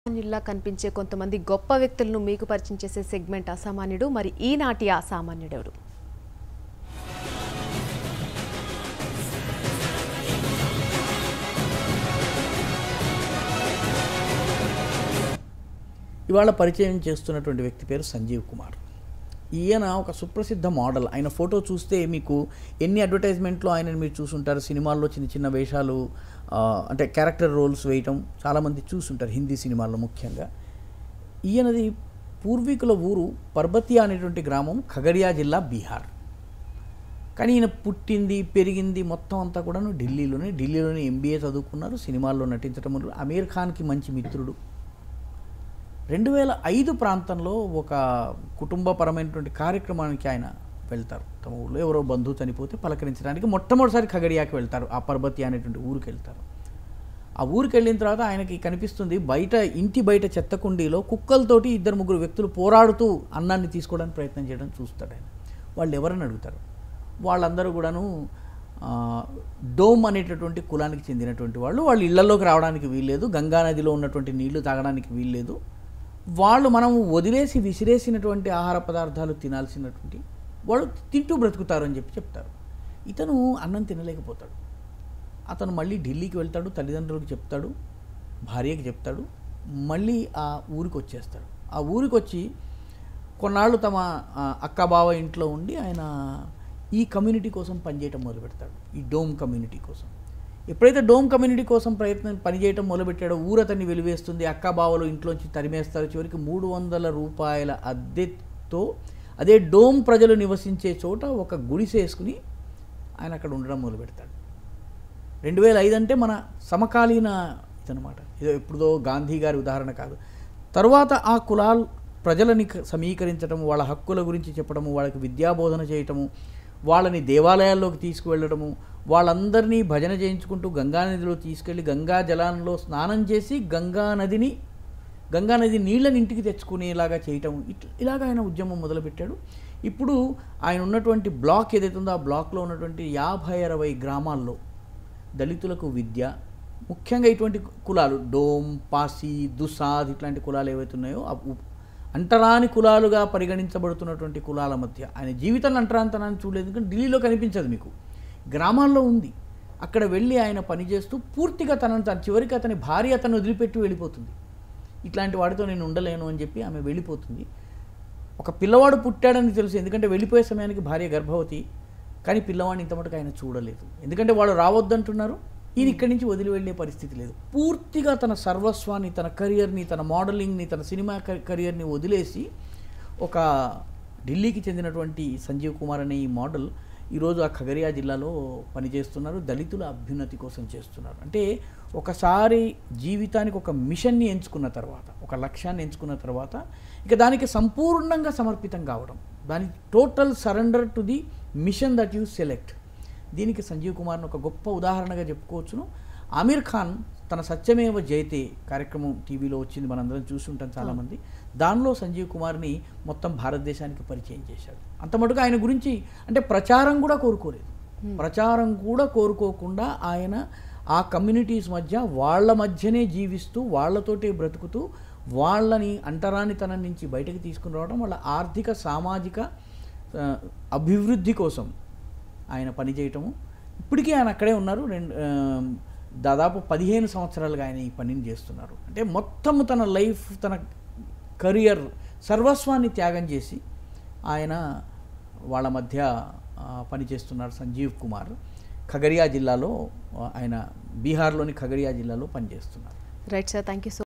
జిల్లా కనిపించే కొంతమంది గొప్ప వ్యక్తులను మీకు పరిచయం చేసే సెగ్మెంట్ అసామాన్యుడు మరి ఈనాటి అసామాన్యుడెవరు ఇవాళ పరిచయం చేస్తున్నటువంటి వ్యక్తి పేరు సంజీవ్ కుమార్ ఈయన ఒక సుప్రసిద్ధ మోడల్ ఆయన ఫోటో చూస్తే మీకు ఎన్ని అడ్వర్టైజ్మెంట్లో ఆయనని మీరు చూసుంటారు సినిమాల్లో చిన్న చిన్న వేషాలు ఆ, అంటే క్యారెక్టర్ రోల్స్ వేయటం చాలామంది చూసుంటారు హిందీ సినిమాల్లో ముఖ్యంగా ఈయనది పూర్వీకుల ఊరు పర్బతియా అనేటువంటి గ్రామం ఖగడియా జిల్లా బీహార్ కానీ ఈయన పుట్టింది పెరిగింది మొత్తం అంతా కూడాను ఢిల్లీలోనే ఢిల్లీలోనే ఎంబీఏ చదువుకున్నారు సినిమాల్లో నటించడం మొదలు అమీర్ ఖాన్కి మంచి మిత్రుడు రెండు వేల ఐదు ప్రాంతంలో ఒక కుటుంబపరమైనటువంటి కార్యక్రమానికి ఆయన వెళ్తారు తమ ఊళ్ళో ఎవరో బంధువు చనిపోతే పలకరించడానికి మొట్టమొదటిసారి ఖగడియాకి వెళ్తారు ఆ పర్బతి అనేటువంటి ఊరికి వెళ్తారు ఆ ఊరికి వెళ్ళిన తర్వాత ఆయనకి కనిపిస్తుంది బయట ఇంటి బయట చెత్త కుండీలో కుక్కలతోటి ఇద్దరు ముగ్గురు వ్యక్తులు పోరాడుతూ అన్నాన్ని తీసుకోవడానికి ప్రయత్నం చేయడం చూస్తాడు ఆయన వాళ్ళు ఎవరని అడుగుతారు వాళ్ళందరూ కూడాను ఆ, డోమ్ అనేటటువంటి కులానికి చెందినటువంటి వాళ్ళు వాళ్ళు ఇళ్లలోకి రావడానికి వీల్లేదు గంగా నదిలో ఉన్నటువంటి నీళ్లు తాగడానికి వీల్లేదు వాళ్ళు మనం వదిలేసి విసిరేసినటువంటి ఆహార పదార్థాలు తినాల్సినటువంటి వాళ్ళు తింటూ బ్రతుకుతారు అని చెప్పి చెప్తారు ఇతను అన్నం తినలేకపోతాడు అతను మళ్ళీ ఢిల్లీకి వెళ్తాడు తల్లిదండ్రులకు చెప్తాడు భార్యకి చెప్తాడు మళ్ళీ ఆ ఊరికి వచ్చేస్తాడు ఆ ఊరికి వచ్చి కొన్నాళ్ళు తమ ఆ, అక్క బావ ఇంట్లో ఉండి ఆయన ఈ కమ్యూనిటీ కోసం పనిచేయటం మొదలు పెడతాడు ఈ డోమ్ కమ్యూనిటీ కోసం ఎప్పుడైతే డోమ్ కమ్యూనిటీ కోసం ప్రయత్నం పనిచేయటం మొదలుపెట్టాడో ఊరు అతన్ని వెలివేస్తుంది అక్క బావలు ఇంట్లోంచి తరిమేస్తారు చివరికి మూడు వందల రూపాయల అద్దెతో అదే డోమ్ ప్రజలు నివసించే చోట ఒక గుడిసె వేసుకుని ఆయన అక్కడ ఉండడం మొదలు పెడతాడు రెండు వేల ఐదు అంటే మన సమకాలీన ఇదనమాట ఇదో ఎప్పుడుదో గాంధీ గారి ఉదాహరణ కాదు తర్వాత ఆ కులాల్ ప్రజలని క- సమీకరించడము వాళ్ళ హక్కుల గురించి చెప్పడము వాళ్ళకి విద్యాబోధన చేయటము వాళ్ళని దేవాలయాల్లోకి తీసుకువెళ్ళడము వాళ్ళందరినీ భజన చేయించుకుంటూ గంగా నదిలో తీసుకెళ్ళి గంగా జలాల్లో స్నానం చేసి గంగా నదిని గంగా నది నీళ్ళని ఇంటికి తెచ్చుకునేలాగా చేయటం ఇట్లా ఇలాగ ఆయన ఉద్యమం మొదలుపెట్టాడు ఇప్పుడు ఆయన ఉన్నటువంటి బ్లాక్ ఏదైతే ఉందో ఆ బ్లాక్లో ఉన్నటువంటి యాభై అరవై గ్రామాల్లో దళితులకు విద్య ముఖ్యంగా ఇటువంటి కులాలు డోమ్ పాసి దుసాద్ ఇట్లాంటి కులాలు ఏవైతే ఉన్నాయో ఆ ఉ- అంటరాని కులాలుగా పరిగణించబడుతున్నటువంటి కులాల మధ్య ఆయన జీవితంలో అంటరాంతనాన్ని చూడలేదు ఎందుకంటే ఢిల్లీలో కనిపించదు మీకు గ్రామాల్లో ఉంది అక్కడ వెళ్ళి ఆయన పనిచేస్తూ పూర్తిగా తనను తన చివరికి అతని భార్య అతను వదిలిపెట్టి వెళ్ళిపోతుంది ఇట్లాంటి వాడితో నేను ఉండలేను అని చెప్పి ఆమె వెళ్ళిపోతుంది ఒక పిల్లవాడు పుట్టాడని తెలుసు ఎందుకంటే వెళ్ళిపోయే సమయానికి భార్య గర్భవతి కానీ పిల్లవాడిని ఇంత మటుకు ఆయన చూడలేదు ఎందుకంటే వాళ్ళు రావద్దంటున్నారు ఈయన ఇక్కడి నుంచి వదిలి వెళ్ళే పరిస్థితి లేదు పూర్తిగా తన సర్వస్వాన్ని తన కెరియర్ని తన మోడలింగ్ని తన సినిమా క- కెరియర్ని వదిలేసి ఒక ఢిల్లీకి చెందినటువంటి సంజీవ్ కుమార్ అనే ఈ మోడల్ ఈరోజు ఆ ఖగరియా జిల్లాలో పనిచేస్తున్నారు దళితుల అభ్యున్నతి కోసం చేస్తున్నారు అంటే ఒకసారి జీవితానికి ఒక మిషన్ని ఎంచుకున్న తర్వాత ఒక లక్ష్యాన్ని ఎంచుకున్న తర్వాత ఇక దానికి సంపూర్ణంగా సమర్పితం కావడం దాని total surrender to the mission that you select దీనికి సంజీవ్ కుమార్ని ఒక గొప్ప ఉదాహరణగా చెప్పుకోవచ్చును ఆమీర్ ఖాన్ తన సత్యమేవ జయతే కార్యక్రమం టీవీలో వచ్చింది మనందరం చూసి ఉంటాం చాలామంది దానిలో సంజీవ్ కుమార్ని మొత్తం భారతదేశానికి పరిచయం చేశాడు అంత మటుకు ఆయన గురించి అంటే ప్రచారం కూడా కోరుకోలేదు ప్రచారం కూడా కోరుకోకుండా ఆయన ఆ కమ్యూనిటీస్ మధ్య వాళ్ళ మధ్యనే జీవిస్తూ వాళ్ళతోటే బ్రతుకుతూ వాళ్ళని అంటరానితనం నుంచి బయటకు తీసుకుని రావడం వాళ్ళ ఆర్థిక సామాజిక ఆ, అభివృద్ధి కోసం ఆయన పనిచేయటము ఇప్పటికీ ఆయన అక్కడే ఉన్నారు రెండు ఆ, దాదాపు పదిహేను సంవత్సరాలుగా ఆయన ఈ పనిని చేస్తున్నారు అంటే మొత్తం తన లైఫ్ తన కెరియర్ సర్వస్వాన్ని త్యాగం చేసి ఆయన వాళ్ళ మధ్య ఆ, పనిచేస్తున్నారు సంజీవ్ కుమార్ ఖగరియా జిల్లాలో ఆ, ఆయన బీహార్లోని ఖగరియా జిల్లాలో పనిచేస్తున్నారు right sir thank you so